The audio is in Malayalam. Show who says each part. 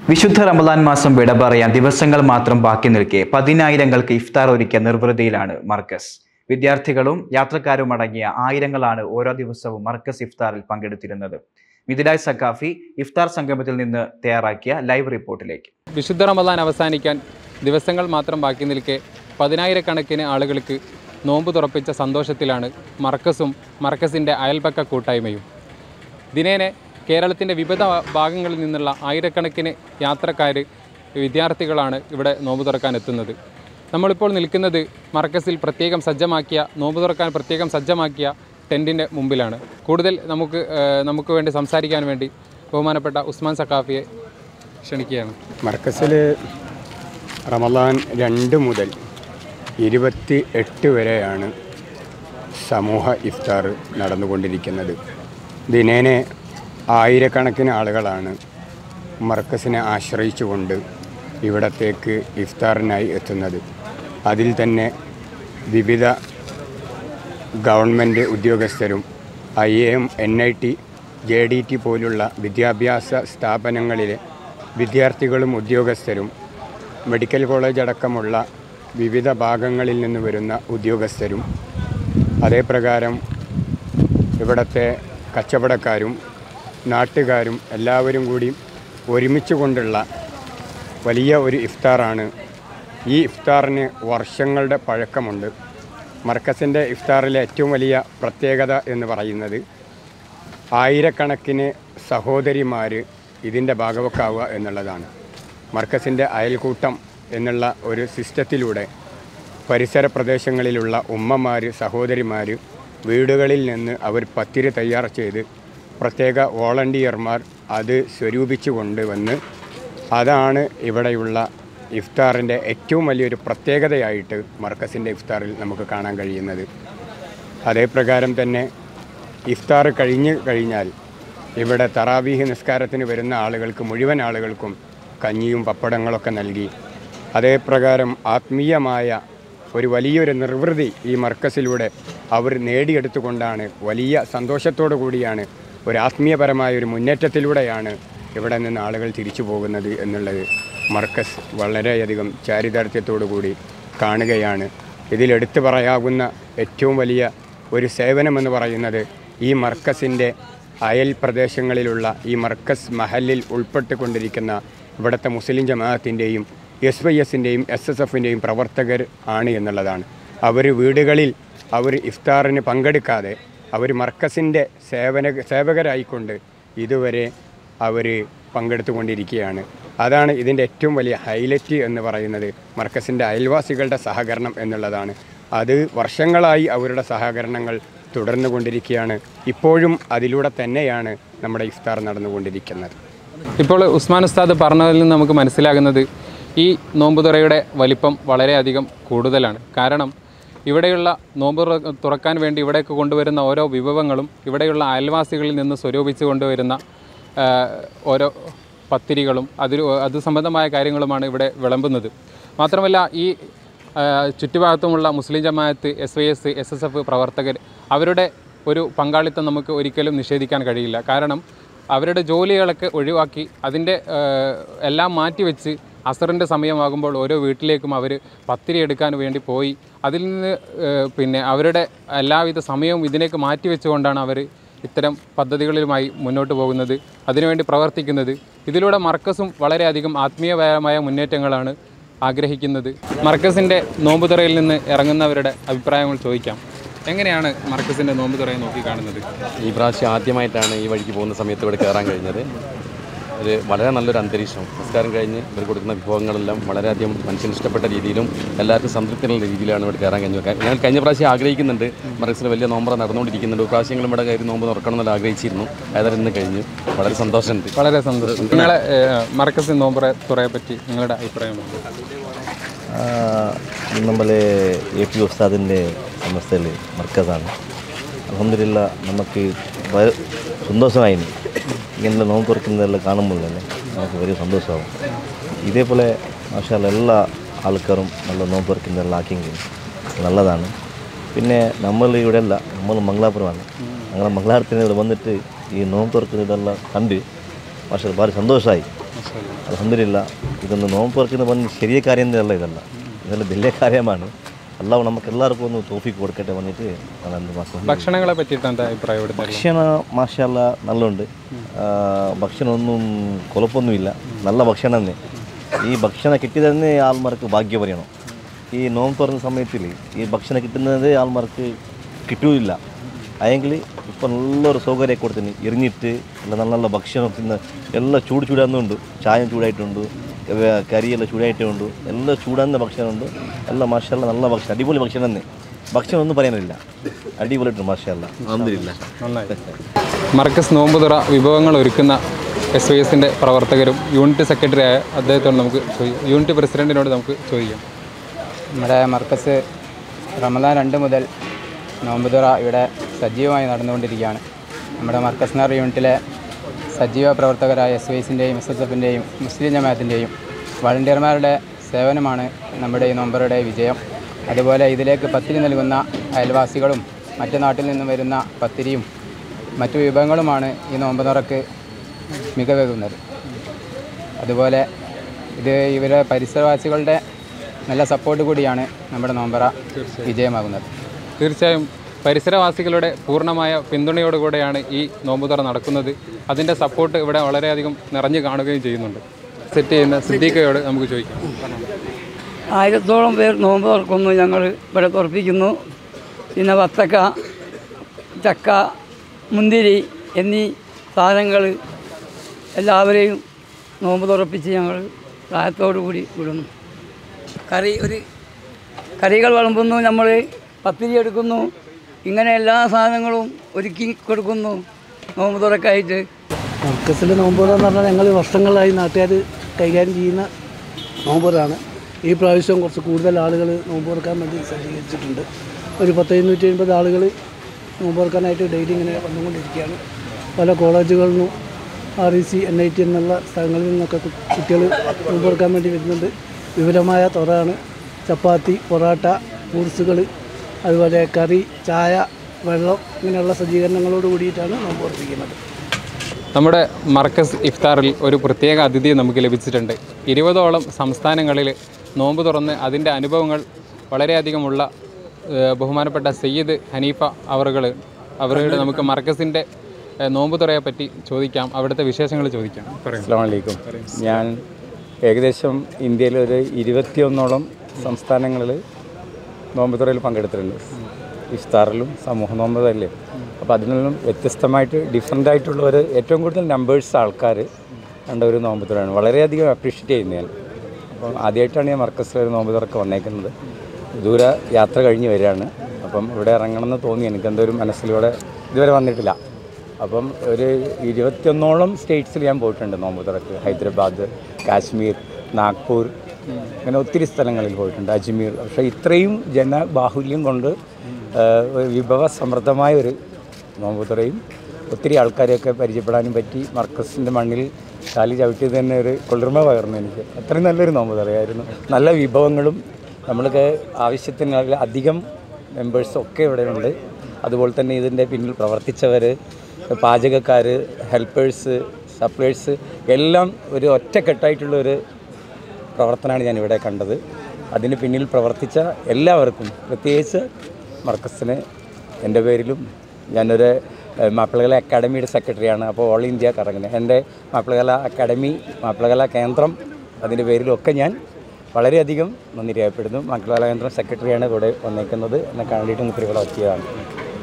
Speaker 1: വിശുദ്ധ റമദാൻ മാസം വിട പറയാൻ ദിവസങ്ങൾ മാത്രം ബാക്കി നിൽക്കെ പതിനായിരങ്ങൾക്ക് ഇഫ്താർ ഒരുക്കിയ നിർവൃതിയിലാണ് മർക്കസ് വിദ്യാർത്ഥികളും യാത്രക്കാരും അടങ്ങിയ ആയിരങ്ങളാണ് ഓരോ ദിവസവും മർക്കസ് ഇഫ്താറിൽ പങ്കെടുത്തിരുന്നത് മിഥിലായ് സക്കാഫി ഇഫ്താർ സംഗമത്തിൽ നിന്ന് തയ്യാറാക്കിയ ലൈവ് റിപ്പോർട്ടിലേക്ക്
Speaker 2: വിശുദ്ധ റമദാൻ അവസാനിക്കാൻ ദിവസങ്ങൾ മാത്രം ബാക്കി നിൽക്കെ പതിനായിരക്കണക്കിന് ആളുകൾക്ക് നോമ്പ് തുറപ്പിച്ച സന്തോഷത്തിലാണ് മർക്കസും മർക്കസിൻ്റെ അയൽപക്ക കൂട്ടായ്മയും ദിനേനെ കേരളത്തിൻ്റെ വിവിധ ഭാഗങ്ങളിൽ നിന്നുള്ള ആയിരക്കണക്കിന് യാത്രക്കാർ വിദ്യാർത്ഥികളാണ് ഇവിടെ നോമ്പ് തുറക്കാൻ എത്തുന്നത് നമ്മളിപ്പോൾ നിൽക്കുന്നത് മർക്കസിൽ പ്രത്യേകം സജ്ജമാക്കിയ നോമ്പ് തുറക്കാൻ പ്രത്യേകം സജ്ജമാക്കിയ ടെൻറ്റിൻ്റെ മുമ്പിലാണ് കൂടുതൽ നമുക്ക് ഏഹ്, നമുക്ക് വേണ്ടി സംസാരിക്കാൻ വേണ്ടി ബഹുമാനപ്പെട്ട ഉസ്മാൻ സക്കാഫിയെ ക്ഷണിക്കുകയാണ്
Speaker 3: മർക്കസിൽ റമദാൻ രണ്ട് മുതൽ ഇരുപത്തി എട്ട് വരെയാണ് സമൂഹ ഇഫ്താർ നടന്നുകൊണ്ടിരിക്കുന്നത് ദിനേനെ ആയിരക്കണക്കിന് ആളുകളാണ് മർക്കസിനെ ആശ്രയിച്ചുകൊണ്ട് ഇവിടത്തേക്ക് ഇഫ്താറിനായി എത്തുന്നത് അതിൽ തന്നെ വിവിധ ഗവൺമെൻറ് ഉദ്യോഗസ്ഥരും I M N I T J D T പോലുള്ള വിദ്യാഭ്യാസ സ്ഥാപനങ്ങളിലെ വിദ്യാർത്ഥികളും ഉദ്യോഗസ്ഥരും മെഡിക്കൽ കോളേജ് അടക്കമുള്ള വിവിധ ഭാഗങ്ങളിൽ നിന്ന് വരുന്ന ഉദ്യോഗസ്ഥരും അതേപ്രകാരം ഇവിടുത്തെ കച്ചവടക്കാരും നാട്ടുകാരും എല്ലാവരും കൂടി ഒരുമിച്ച് കൊണ്ടുള്ള വലിയ ഒരു ഇഫ്താറാണ് ഈ ഇഫ്താറിന് വർഷങ്ങളുടെ പഴക്കമുണ്ട് മർക്കസിൻ്റെ ഇഫ്താറിലെ ഏറ്റവും വലിയ പ്രത്യേകത എന്ന് പറയുന്നത് ആയിരക്കണക്കിന് സഹോദരിമാർ ഇതിൻ്റെ ഭാഗവക്കാവുക എന്നുള്ളതാണ് മർക്കസിൻ്റെ അയൽക്കൂട്ടം എന്നുള്ള ഒരു സിസ്റ്റത്തിലൂടെ പരിസര പ്രദേശങ്ങളിലുള്ള ഉമ്മമാർ സഹോദരിമാർ വീടുകളിൽ നിന്ന് അവർ പത്തിരി തയ്യാർ ചെയ്ത് പ്രത്യേക വോളണ്ടിയർമാർ അത് സ്വരൂപിച്ചു കൊണ്ടുവന്ന് അതാണ് ഇവിടെയുള്ള ഇഫ്താറിൻ്റെ ഏറ്റവും വലിയൊരു പ്രത്യേകതയായിട്ട് മർക്കസിൻ്റെ ഇഫ്താറിൽ നമുക്ക് കാണാൻ കഴിയുന്നത് അതേപ്രകാരം തന്നെ ഇഫ്താർ കഴിഞ്ഞ് കഴിഞ്ഞാൽ ഇവിടെ തറാവീഹ് നിസ്കാരത്തിന് വരുന്ന ആളുകൾക്ക് മുഴുവൻ ആളുകൾക്കും കഞ്ഞിയും പപ്പടങ്ങളൊക്കെ നൽകി അതേപ്രകാരം ആത്മീയമായ ഒരു വലിയൊരു നിർവൃതി ഈ മർക്കസിലൂടെ അവർ നേടിയെടുത്തുകൊണ്ടാണ് വലിയ സന്തോഷത്തോടു കൂടിയാണ് ഒരു ആത്മീയപരമായ ഒരു മുന്നേറ്റത്തിലൂടെയാണ് ഇവിടെ നിന്ന് ആളുകൾ തിരിച്ചു പോകുന്നത് എന്നുള്ളത് മർക്കസ് വളരെയധികം ചാരിതാർത്ഥ്യത്തോടു കൂടി കാണുകയാണ് ഇതിലെടുത്തു പറയാവുന്ന ഏറ്റവും വലിയ ഒരു സേവനമെന്ന് പറയുന്നത് ഈ മർക്കസിൻ്റെ അയൽ പ്രദേശങ്ങളിലുള്ള ഈ മർക്കസ് മഹലിൽ ഉൾപ്പെട്ടുകൊണ്ടിരിക്കുന്ന ഇവിടുത്തെ മുസ്ലിം ജമാഅത്തിൻ്റെയും എസ് വൈ എസിൻ്റെയും എസ് എസ് എഫിൻ്റെയും പ്രവർത്തകർ ആണ് എന്നുള്ളതാണ് അവർ വീടുകളിൽ അവർ ഇഫ്താറിന് പങ്കെടുക്കാതെ അവർ മർക്കസിൻ്റെ സേവന സേവകരായിക്കൊണ്ട് ഇതുവരെ അവർ പങ്കെടുത്തുകൊണ്ടിരിക്കുകയാണ് അതാണ് ഇതിൻ്റെ ഏറ്റവും വലിയ ഹൈലൈറ്റ് എന്ന് പറയുന്നത് മർക്കസിൻ്റെ അയൽവാസികളുടെ സഹകരണം എന്നുള്ളതാണ് അത് വർഷങ്ങളായി അവരുടെ സഹകരണങ്ങൾ തുടർന്നു കൊണ്ടിരിക്കുകയാണ് ഇപ്പോഴും അതിലൂടെ തന്നെയാണ് നമ്മുടെ ഇഫ്താർ നടന്നുകൊണ്ടിരിക്കുന്നത്
Speaker 2: ഇപ്പോൾ ഉസ്മാൻ ഉസ്താദ് പറഞ്ഞതിൽ നിന്ന് നമുക്ക് മനസ്സിലാകുന്നത് ഈ നോമ്പുതുറയുടെ വലിപ്പം വളരെയധികം കൂടുതലാണ് കാരണം ഇവിടെയുള്ള നോമ്പ് തുറ- തുറക്കാൻ വേണ്ടി ഇവിടേക്ക് കൊണ്ടുവരുന്ന ഓരോ വിഭവങ്ങളും ഇവിടെയുള്ള അയൽവാസികളിൽ നിന്ന് സ്വരൂപിച്ച് കൊണ്ടുവരുന്ന ആ, ഓരോ പത്തിരികളും അതിൽ അത് സംബന്ധമായ കാര്യങ്ങളുമാണ് ഇവിടെ വിളമ്പുന്നത് മാത്രമല്ല ഈ ആ, ചുറ്റുഭാഗത്തുമുള്ള മുസ്ലിം ജമാഅത്ത് S Y S S S F പ്രവർത്തകർ അവരുടെ ഒരു പങ്കാളിത്തം നമുക്ക് ഒരിക്കലും നിഷേധിക്കാൻ കഴിയില്ല കാരണം അവരുടെ ജോലികളൊക്കെ ഒഴിവാക്കി അതിൻ്റെ ആ, എല്ലാം മാറ്റിവെച്ച് അസറിൻ്റെ സമയമാകുമ്പോൾ ഓരോ വീട്ടിലേക്കും അവർ പത്തിരി എടുക്കാൻ വേണ്ടി പോയി അതിൽ നിന്ന് ആ, പിന്നെ അവരുടെ എല്ലാവിധ സമയവും ഇതിലേക്ക് മാറ്റിവെച്ചുകൊണ്ടാണ് അവർ ഇത്തരം പദ്ധതികളിലുമായി മുന്നോട്ട് പോകുന്നത് അതിനുവേണ്ടി പ്രവർത്തിക്കുന്നത് ഇതിലൂടെ മർക്കസും വളരെയധികം ആത്മീയപരമായ മുന്നേറ്റങ്ങളാണ് ആഗ്രഹിക്കുന്നത് മർക്കസിൻ്റെ നോമ്പുതുറയിൽ നിന്ന് ഇറങ്ങുന്നവരുടെ അഭിപ്രായങ്ങൾ ചോദിക്കാം എങ്ങനെയാണ് മർക്കസിൻ്റെ നോമ്പുതുറയെ നോക്കി കാണുന്നത്
Speaker 4: ഈ പ്രാവശ്യം ആദ്യമായിട്ടാണ് ഈ വഴിക്ക് പോകുന്ന സമയത്ത് ഇവിടെ കയറാൻ കഴിഞ്ഞത് ഒരു വളരെ നല്ലൊരു അന്തരീക്ഷം നമസ്കാരം കഴിഞ്ഞ് ഇവർ കൊടുക്കുന്ന വിഭവങ്ങളെല്ലാം വളരെയധികം മനുഷ്യന് ഇഷ്ടപ്പെട്ട രീതിയിലും എല്ലാവർക്കും സംതൃപ്തിയുള്ള രീതിയിലാണ് ഇവിടെ കയറാൻ കഴിഞ്ഞത് ഞങ്ങൾ കഴിഞ്ഞ പ്രാവശ്യം ആഗ്രഹിക്കുന്നുണ്ട് മറക്സിൽ വലിയ നോമ്പറ നടന്നുകൊണ്ടിരിക്കുന്നുണ്ട് ഒരു പ്രാവശ്യങ്ങളും ഇവിടെ കയറി നോമ്പ് തുറക്കണം എന്നുള്ള ആഗ്രഹിച്ചിരുന്നു ഏതായാലും ഇന്ന് കഴിഞ്ഞു വളരെ സന്തോഷമുണ്ട്
Speaker 2: വളരെ സന്തോഷം നിങ്ങളെ ഏഹ്, മർക്കസ് നോമ്പുറ തുറയെ പറ്റി നിങ്ങളുടെ അഭിപ്രായമാണ്
Speaker 5: നമ്മളെ എ പി ഉസ്താദിൻ്റെ സമസ്തയിൽ മർക്കസാണ് അലഹമില്ല നമുക്ക് വളരെ സന്തോഷമായി ഇങ്ങനെ നോമ്പ് തുറക്കുന്നതെല്ലാം കാണുമ്പോൾ തന്നെ നമുക്ക് വലിയ സന്തോഷമാകും ഇതേപോലെ മാഷാല്ല എല്ലാ ആൾക്കാരും നല്ല നോമ്പ് തുറക്കുന്നതെല്ലാം ആക്കിയെങ്കിൽ നല്ലതാണ് പിന്നെ നമ്മൾ ഇവിടെ അല്ല നമ്മൾ മംഗലാപുരമാണ് ഞങ്ങൾ മംഗലാപുരത്തിന് ഇവിടെ വന്നിട്ട് ഈ നോമ്പ് തുറക്കുന്നതെല്ലാം കണ്ട് മാഷാ ഭാരി സന്തോഷമായി അലഹമില്ല ഇതൊന്ന് നോമ്പ് തുറക്കുന്ന പറഞ്ഞ് ചെറിയ കാര്യം തന്നെയല്ല ഇതല്ല ഇതെല്ലാം വലിയ കാര്യമാണ് അല്ലാവ് നമുക്ക് എല്ലാവർക്കും ഒന്ന് തോഫിക്ക് കൊടുക്കട്ടെ പറഞ്ഞിട്ട് ഞാൻ എന്ത് മാസം
Speaker 2: ഭക്ഷണങ്ങളെ പറ്റിയിട്ട് എന്താ അഭിപ്രായം ഇവിടുത്തെ
Speaker 5: ഭക്ഷണ മാഷല്ല നല്ലുണ്ട് ആ, ഭക്ഷണമൊന്നും കുഴപ്പമൊന്നുമില്ല നല്ല ഭക്ഷണം തന്നെ ഈ ഭക്ഷണം കിട്ടിയത് തന്നെ ആൾമാർക്ക് ഭാഗ്യം പറയണം ഈ നോമ്പ് തുറന്ന സമയത്തിൽ ഈ ഭക്ഷണം കിട്ടുന്നത് ആൾമാർക്ക് കിട്ടൂല അയെങ്കിൽ ഇപ്പം നല്ലൊരു സൗകര്യം കൊടുത്തിന് എറിഞ്ഞിട്ട് നല്ല നല്ല നല്ല ഭക്ഷണം തിന്ന് എല്ലാം ചൂട് ചൂടാകുന്നുണ്ട് ചായം ചൂടായിട്ടുണ്ട് വേ- കറിയെല്ലാം ചൂടായിട്ടുണ്ട് എല്ലാം ചൂടാകുന്ന ഭക്ഷണമുണ്ട് എല്ലാം മാഷല്ല നല്ല ഭക്ഷണം അടിപൊളി ഭക്ഷണം തന്നെ ഭക്ഷണം ഒന്നും പറയാനില്ല അടിപൊളിയായിട്ടുണ്ട് മാഷല്ല അലഹമില്ല
Speaker 2: നന്നായി മർക്കസ് നോമ്പുതുറ വിഭവങ്ങൾ ഒരുക്കുന്ന എസ് വൈ എസിൻ്റെ പ്രവർത്തകരും യൂണിറ്റ് സെക്രട്ടറിയായ അദ്ദേഹത്തോട് നമുക്ക് ചോദി- യൂണിറ്റ് പ്രസിഡന്റിനോട് നമുക്ക് ചോദിക്കാം
Speaker 6: നമ്മുടെ മർക്കസ് റമദാൻ രണ്ട് മുതൽ നോമ്പുതുറ ഇവിടെ സജീവമായി നടന്നുകൊണ്ടിരിക്കുകയാണ് നമ്മുടെ മർക്കസ് നഗർ യൂണിറ്റിലെ സജീവ പ്രവർത്തകരായ എസ് വൈസിൻ്റെയും എസ് എസ് എഫിൻ്റെയും മുസ്ലിം ജമാഅത്തിൻ്റെയും വളണ്ടിയർമാരുടെ സേവനമാണ് നമ്മുടെ ഈ നോമ്പറുടെ വിജയം അതുപോലെ ഇതിലേക്ക് പത്തിരി നൽകുന്ന അയൽവാസികളും മറ്റു നാട്ടിൽ നിന്നും വരുന്ന പത്തിരിയും മറ്റു വിഭവങ്ങളുമാണ് ഈ നോമ്പ് തുറക്ക് മികവേകുന്നത് അതുപോലെ ഇത് ഇവരെ പരിസരവാസികളുടെ നല്ല സപ്പോർട്ട് കൂടിയാണ് നമ്മുടെ നോമ്പറ വിജയമാകുന്നത്
Speaker 2: തീർച്ചയായും പരിസരവാസികളുടെ പൂർണ്ണമായ പിന്തുണയോടുകൂടെയാണ് ഈ നോമ്പുതുറ നടക്കുന്നത് അതിൻ്റെ സപ്പോർട്ട് ഇവിടെ വളരെയധികം നിറഞ്ഞു കാണുകയും ചെയ്യുന്നുണ്ട് സെറ്റ് ചെയ്യുന്ന സിദ്ദീഖയോട് നമുക്ക് ചോദിക്കാം
Speaker 7: ആയിരത്തോളം പേർ നോമ്പ് തുറക്കുന്നു ഞങ്ങൾ ഇവിടെ തുറപ്പിക്കുന്നു പിന്നെ വത്തക്ക ചക്ക മുന്തിരി എന്നീ സാധനങ്ങൾ എല്ലാവരെയും നോമ്പ് തുറപ്പിച്ച് ഞങ്ങൾ പ്രായത്തോടു കൂടി വിടുന്നു കറി ഒരു കറികൾ വിളമ്പുന്നു നമ്മൾ പത്തിരി എടുക്കുന്നു ഇങ്ങനെ എല്ലാ സാധനങ്ങളും ഒരുക്കി കൊടുക്കുന്നു നോമ്പ് തുറക്കായിട്ട്
Speaker 8: മർക്കസിൽ നോമ്പുറ എന്ന് പറഞ്ഞാൽ ഞങ്ങൾ വർഷങ്ങളായി നാട്ടുകാർ കൈകാര്യം ചെയ്യുന്ന നോമ്പുറാണ് ഈ പ്രാവശ്യം കുറച്ച് കൂടുതൽ ആളുകൾ നോമ്പ് തുറക്കാൻ വേണ്ടി സജ്ജീകരിച്ചിട്ടുണ്ട് ഒരു പത്ത് എഴുന്നൂറ്റി അൻപത് ആളുകൾ നോമ്പ് തുറക്കാനായിട്ട് ഡെയിലി ഇങ്ങനെ വന്നുകൊണ്ടിരിക്കുകയാണ് പല കോളേജുകളിൽ നിന്നും R E C N I T എന്നുള്ള സ്ഥലങ്ങളിൽ നിന്നൊക്കെ കുട്ടികൾ നോമ്പ് തുറക്കാൻ വേണ്ടി വരുന്നുണ്ട് വിപുലമായ തുറയാണ് ചപ്പാത്തി പൊറാട്ട ഫ്രൂട്ട്സുകൾ അതുപോലെ കറി ചായ വെള്ളം ഇങ്ങനെയുള്ള സജ്ജീകരണങ്ങളോട് കൂടിയിട്ടാണ് നോമ്പ് തുറപ്പിക്കുന്നത്
Speaker 2: നമ്മുടെ മർക്കസ് ഇഫ്താറിൽ ഒരു പ്രത്യേക അതിഥി നമുക്ക് ലഭിച്ചിട്ടുണ്ട് ഇരുപതോളം സംസ്ഥാനങ്ങളിൽ നോമ്പ് തുറന്ന് അതിൻ്റെ അനുഭവങ്ങൾ വളരെയധികമുള്ള ഏഹ്, ബഹുമാനപ്പെട്ട സയ്യിദ് ഹനീഫ അവറുകൾ അവരോട് നമുക്ക് മർക്കസിൻ്റെ ഏഹ്, നോമ്പ് തുറയെ പറ്റി ചോദിക്കാം അവിടുത്തെ വിശേഷങ്ങൾ ചോദിക്കാം പറയാം
Speaker 3: അസ്സാം വലൈക്കും ഞാൻ ഏകദേശം ഇന്ത്യയിൽ ഒരു ഇരുപത്തിയൊന്നോളം സംസ്ഥാനങ്ങളിൽ നോമ്പുതുറയിൽ പങ്കെടുത്തിട്ടുണ്ട് ഇഫ്താറിലും സമൂഹ നോമ്പതല്ലേ അപ്പോൾ അതിൽ നിന്നും വ്യത്യസ്തമായിട്ട് ഡിഫറെൻ്റ് ആയിട്ടുള്ള ഒരു ഏറ്റവും കൂടുതൽ നമ്പേഴ്സ് ആൾക്കാർ കണ്ട ഒരു നോമ്പുതുറയാണ് വളരെയധികം അപ്രീഷിയേറ്റ് ചെയ്യുന്നത് ഞാൻ അപ്പം ആദ്യമായിട്ടാണ് ഞാൻ മർക്കസിൽ ഒരു നോമ്പുതുറക്ക് വന്നേക്കുന്നത് ദൂര യാത്ര കഴിഞ്ഞ് വരികയാണ് അപ്പം ഇവിടെ ഇറങ്ങണമെന്ന് തോന്നി എനിക്ക് എന്തോ ഒരു മനസ്സിലൂടെ ഇതുവരെ വന്നിട്ടില്ല അപ്പം ഒരു ഇരുപത്തിയൊന്നോളം സ്റ്റേറ്റ്സിൽ ഞാൻ പോയിട്ടുണ്ട് നോമ്പുതുറക്ക് ഹൈദരാബാദ് കാശ്മീർ നാഗ്പൂർ അങ്ങനെ ഒത്തിരി സ്ഥലങ്ങളിൽ പോയിട്ടുണ്ട് അജ്മീർ പക്ഷേ ഇത്രയും ജനബാഹുല്യം കൊണ്ട് ആ, ഒരു വിഭവ സമൃദ്ധമായ ഒരു നോമ്പുതുറയും ഒത്തിരി ആൾക്കാരെയൊക്കെ പരിചയപ്പെടാനും പറ്റി മർക്കസിൻ്റെ മണ്ണിൽ കാലി ചവിട്ടിയത് തന്നെ ഒരു കുളിർമ പകർന്നു എനിക്ക് അത്രയും നല്ലൊരു നോമ്പുതുറയായിരുന്നു നല്ല വിഭവങ്ങളും നമ്മൾക്ക് ആവശ്യത്തിന് അധികം മെമ്പേഴ്സും ഒക്കെ ഇവിടെയുണ്ട് അതുപോലെ തന്നെ ഇതിൻ്റെ പിന്നിൽ പ്രവർത്തിച്ചവർ പാചകക്കാർ ഹെൽപ്പേഴ്സ് സപ്ലൈസ് എല്ലാം ഒരു ഒറ്റക്കെട്ടായിട്ടുള്ള ഒരു പ്രവർത്തനമാണ് ഞാൻ ഇവിടെ കണ്ടത് അതിന് പിന്നിൽ പ്രവർത്തിച്ച എല്ലാവർക്കും പ്രത്യേകിച്ച് മർക്കസിന് എൻ്റെ പേരിലും ഞാനൊരു ഏഹ്, മാപ്പിളകല അക്കാഡമിയുടെ സെക്രട്ടറിയാണ് അപ്പോൾ ഓൾ ഇന്ത്യ കറങ്ങുന്നത് എൻ്റെ മാപ്പിളകല അക്കാഡമി മാപ്പിളകല കേന്ദ്രം അതിൻ്റെ പേരിലൊക്കെ ഞാൻ വളരെയധികം നന്ദി രേഖപ്പെടുന്നു മാപ്പിളകല കേന്ദ്രം സെക്രട്ടറിയാണ് ഇവിടെ വന്നേക്കുന്നത് എന്നെ കണ്ടിട്ട് മുത്തിരി ഇവിടെ എത്തിയതാണ്